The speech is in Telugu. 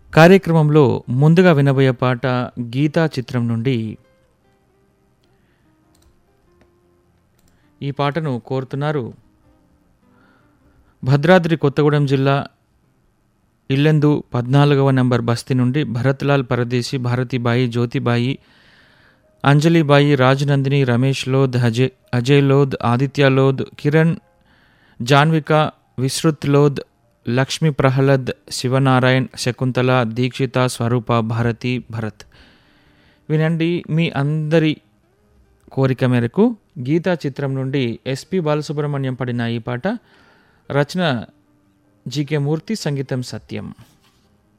కార్యక్రమంలో ముందుగా వినబోయే పాట గీతా చిత్రం నుండి ఈ పాటను కోరుతున్నారు భద్రాద్రి కొత్తగూడెం జిల్లా ఇల్లెందు పద్నాలుగవ నంబర్ బస్తీ నుండి భరత్లాల్ పరదేశి భారతీబాయి జ్యోతిబాయి అంజలిబాయి రాజనందిని రమేష్ లోద్ అజయ్ అజయ్ లోద్ ఆదిత్య లోద్ కిరణ్ జాన్విక విశ్రుత్ లోద్ లక్ష్మీ ప్రహ్లాద్ శివనారాయణ్ శకుంతల దీక్షిత స్వరూప భారతి భరత్ వినండి మీ అందరి కోరిక మేరకు గీతా చిత్రం నుండి ఎస్పి బాలసుబ్రహ్మణ్యం పడిన ఈ పాట రచన జీకే మూర్తి సంగీతం సత్యం